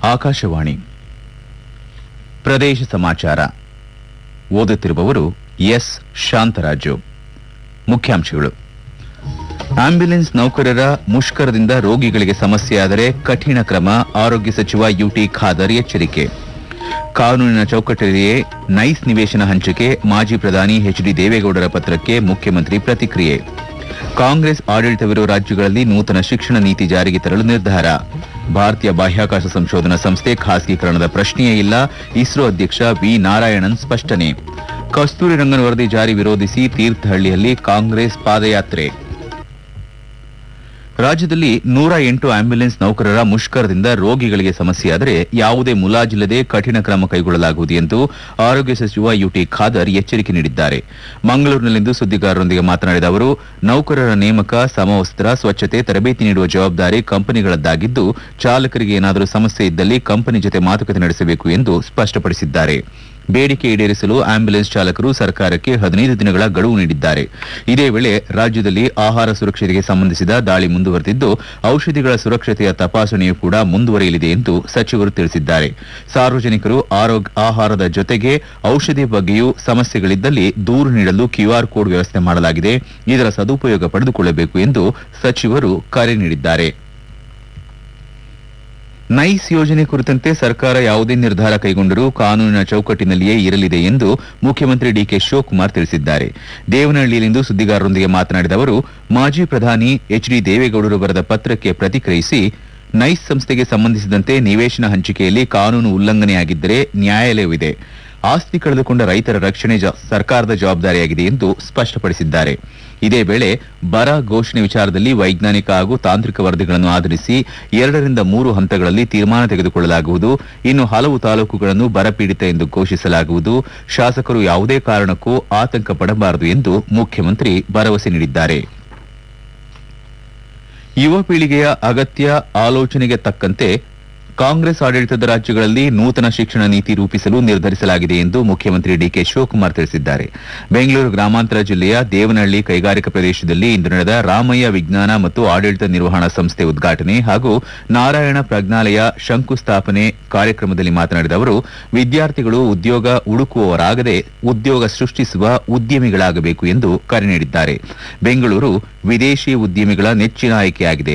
ಆಕಾಶವಾಣಿ ಪ್ರದೇಶ ಸಮಾಚಾರ ಓದುತ್ತಿರುವವರು ಎಸ್ ಶಾಂತರಾಜು ಮುಖ್ಯಾಂಶಗಳು ಆಂಬ್ಯುಲೆನ್ಸ್ ನೌಕರರ ಮುಷ್ಕರದಿಂದ ರೋಗಿಗಳಿಗೆ ಸಮಸ್ಯೆಯಾದರೆ ಕಠಿಣ ಕ್ರಮ ಆರೋಗ್ಯ ಸಚಿವ ಯುಟಿ ಖಾದರ್ ಎಚ್ಚರಿಕೆ ಕಾನೂನಿನ ಚೌಕಟ್ಟಲ್ಲಿಯೇ ನೈಸ್ ನಿವೇಶನ ಹಂಚಿಕೆ ಮಾಜಿ ಪ್ರಧಾನಿ ಎಚ್ಡಿ ದೇವೇಗೌಡರ ಪತ್ರಕ್ಕೆ ಮುಖ್ಯಮಂತ್ರಿ ಪ್ರತಿಕ್ರಿಯೆ ಕಾಂಗ್ರೆಸ್ ಆಡಳಿತವಿರುವ ರಾಜ್ಯಗಳಲ್ಲಿ ನೂತನ ಶಿಕ್ಷಣ ನೀತಿ ಜಾರಿಗೆ ತರಲು ನಿರ್ಧಾರ ಭಾರತೀಯ ಬಾಹ್ಯಾಕಾಶ ಸಂಶೋಧನಾ ಸಂಸ್ಥೆ ಖಾಸಗೀಕರಣದ ಪ್ರಶ್ನೆಯೇ ಇಲ್ಲ ಇಸ್ರೋ ಅಧ್ಯಕ್ಷ ವಿ ನಾರಾಯಣನ್ ಸ್ಪಷ್ಟನೆ ಕಸ್ತೂರಿ ರಂಗನ್ ವರದಿ ಜಾರಿ ವಿರೋಧಿಸಿ ತೀರ್ಥಹಳ್ಳಿಯಲ್ಲಿ ಕಾಂಗ್ರೆಸ್ ಪಾದಯಾತ್ರೆ ರಾಜ್ಯದಲ್ಲಿ ನೂರ ಎಂಟು ಆಂಬ್ಯುಲೆನ್ಸ್ ನೌಕರರ ಮುಷ್ಕರದಿಂದ ರೋಗಿಗಳಿಗೆ ಸಮಸ್ಯೆಯಾದರೆ ಯಾವುದೇ ಮುಲಾಜಿಲ್ಲದೆ ಕಠಿಣ ಕ್ರಮ ಕೈಗೊಳ್ಳಲಾಗುವುದು ಎಂದು ಆರೋಗ್ಯ ಸಚಿವ ಯುಟಿ ಖಾದರ್ ಎಚ್ಚರಿಕೆ ನೀಡಿದ್ದಾರೆ ಮಂಗಳೂರಿನಲ್ಲಿಂದು ಸುದ್ದಿಗಾರರೊಂದಿಗೆ ಮಾತನಾಡಿದ ಅವರು ನೌಕರರ ನೇಮಕ ಸಮವಸ್ತ್ರ ಸ್ವಚ್ಛತೆ ತರಬೇತಿ ನೀಡುವ ಜವಾಬ್ದಾರಿ ಕಂಪನಿಗಳದ್ದಾಗಿದ್ದು ಚಾಲಕರಿಗೆ ಏನಾದರೂ ಸಮಸ್ಯೆ ಇದ್ದಲ್ಲಿ ಕಂಪನಿ ಜೊತೆ ಮಾತುಕತೆ ನಡೆಸಬೇಕು ಎಂದು ಸ್ಪಷ್ಟಪಡಿಸಿದ್ದಾರೆ ಬೇಡಿಕೆ ಈಡೇರಿಸಲು ಆಂಬ್ಯುಲೆನ್ಸ್ ಚಾಲಕರು ಸರ್ಕಾರಕ್ಕೆ ಹದಿನೈದು ದಿನಗಳ ಗಡುವು ನೀಡಿದ್ದಾರೆ ಇದೇ ವೇಳೆ ರಾಜ್ಯದಲ್ಲಿ ಆಹಾರ ಸುರಕ್ಷತೆಗೆ ಸಂಬಂಧಿಸಿದ ದಾಳಿ ಮುಂದುವರೆದಿದ್ದು ಔಷಧಿಗಳ ಸುರಕ್ಷತೆಯ ತಪಾಸಣೆಯೂ ಕೂಡ ಮುಂದುವರಿಯಲಿದೆ ಎಂದು ಸಚಿವರು ತಿಳಿಸಿದ್ದಾರೆ ಸಾರ್ವಜನಿಕರು ಆರೋಗ್ಯ ಆಹಾರದ ಜೊತೆಗೆ ಔಷಧಿ ಬಗ್ಗೆಯೂ ಸಮಸ್ಯೆಗಳಿದ್ದಲ್ಲಿ ದೂರು ನೀಡಲು ಕ್ಯೂಆರ್ ಕೋಡ್ ವ್ಯವಸ್ಥೆ ಮಾಡಲಾಗಿದೆ ಇದರ ಸದುಪಯೋಗ ಪಡೆದುಕೊಳ್ಳಬೇಕು ಎಂದು ಸಚಿವರು ಕರೆ ನೀಡಿದ್ದಾರೆ ನೈಸ್ ಯೋಜನೆ ಕುರಿತಂತೆ ಸರ್ಕಾರ ಯಾವುದೇ ನಿರ್ಧಾರ ಕೈಗೊಂಡರೂ ಕಾನೂನಿನ ಚೌಕಟ್ಟಿನಲ್ಲಿಯೇ ಇರಲಿದೆ ಎಂದು ಮುಖ್ಯಮಂತ್ರಿ ಡಿಕೆ ಶಿವಕುಮಾರ್ ತಿಳಿಸಿದ್ದಾರೆ ದೇವನಹಳ್ಳಿಯಲ್ಲಿಂದು ಸುದ್ದಿಗಾರರೊಂದಿಗೆ ಮಾತನಾಡಿದ ಅವರು ಮಾಜಿ ಪ್ರಧಾನಿ ಎಚ್ಡಿ ದೇವೇಗೌಡರು ಬರೆದ ಪತ್ರಕ್ಕೆ ಪ್ರತಿಕ್ರಿಯಿಸಿ ನೈಸ್ ಸಂಸ್ಥೆಗೆ ಸಂಬಂಧಿಸಿದಂತೆ ನಿವೇಶನ ಹಂಚಿಕೆಯಲ್ಲಿ ಕಾನೂನು ಉಲ್ಲಂಘನೆಯಾಗಿದ್ದರೆ ನ್ಯಾಯಾಲಯವಿದೆ ಆಸ್ತಿ ಕಳೆದುಕೊಂಡ ರೈತರ ರಕ್ಷಣೆ ಜ- ಸರ್ಕಾರದ ಜವಾಬ್ದಾರಿಯಾಗಿದೆ ಎಂದು ಸ್ಪಷ್ಟಪಡಿಸಿದ್ದಾರೆ ಇದೇ ವೇಳೆ ಬರ ಘೋಷಣೆ ವಿಚಾರದಲ್ಲಿ ವೈಜ್ಞಾನಿಕ ಹಾಗೂ ತಾಂತ್ರಿಕ ವರದಿಗಳನ್ನು ಆಧರಿಸಿ ಎರಡರಿಂದ ಮೂರು ಹಂತಗಳಲ್ಲಿ ತೀರ್ಮಾನ ತೆಗೆದುಕೊಳ್ಳಲಾಗುವುದು ಇನ್ನು ಹಲವು ತಾಲೂಕುಗಳನ್ನು ಬರಪೀಡಿತ ಎಂದು ಘೋಷಿಸಲಾಗುವುದು ಶಾಸಕರು ಯಾವುದೇ ಕಾರಣಕ್ಕೂ ಆತಂಕ ಪಡಬಾರದು ಎಂದು ಮುಖ್ಯಮಂತ್ರಿ ಭರವಸೆ ನೀಡಿದ್ದಾರೆ ಯುವ ಪೀಳಿಗೆಯ ಅಗತ್ಯ ಆಲೋಚನೆಗೆ ತಕ್ಕಂತೆ ಕಾಂಗ್ರೆಸ್ ಆಡಳಿತದ ರಾಜ್ಯಗಳಲ್ಲಿ ನೂತನ ಶಿಕ್ಷಣ ನೀತಿ ರೂಪಿಸಲು ನಿರ್ಧರಿಸಲಾಗಿದೆ ಎಂದು ಮುಖ್ಯಮಂತ್ರಿ ಡಿಕೆ ಶಿವಕುಮಾರ್ ತಿಳಿಸಿದ್ದಾರೆ ಬೆಂಗಳೂರು ಗ್ರಾಮಾಂತರ ಜಿಲ್ಲೆಯ ದೇವನಹಳ್ಳಿ ಕೈಗಾರಿಕಾ ಪ್ರದೇಶದಲ್ಲಿ ಇಂದು ನಡೆದ ರಾಮಯ್ಯ ವಿಜ್ಞಾನ ಮತ್ತು ಆಡಳಿತ ನಿರ್ವಹಣಾ ಸಂಸ್ಥೆ ಉದ್ಘಾಟನೆ ಹಾಗೂ ನಾರಾಯಣ ಪ್ರಜ್ಞಾಲಯ ಶಂಕುಸ್ಥಾಪನೆ ಕಾರ್ಯಕ್ರಮದಲ್ಲಿ ಮಾತನಾಡಿದ ಅವರು ವಿದ್ಯಾರ್ಥಿಗಳು ಉದ್ಯೋಗ ಹುಡುಕುವವರಾಗದೆ ಉದ್ಯೋಗ ಸೃಷ್ಟಿಸುವ ಉದ್ಯಮಿಗಳಾಗಬೇಕು ಎಂದು ಕರೆ ನೀಡಿದ್ದಾರೆ ಬೆಂಗಳೂರು ವಿದೇಶಿ ಉದ್ಯಮಿಗಳ ನೆಚ್ಚಿನ ಆಯ್ಕೆಯಾಗಿದೆ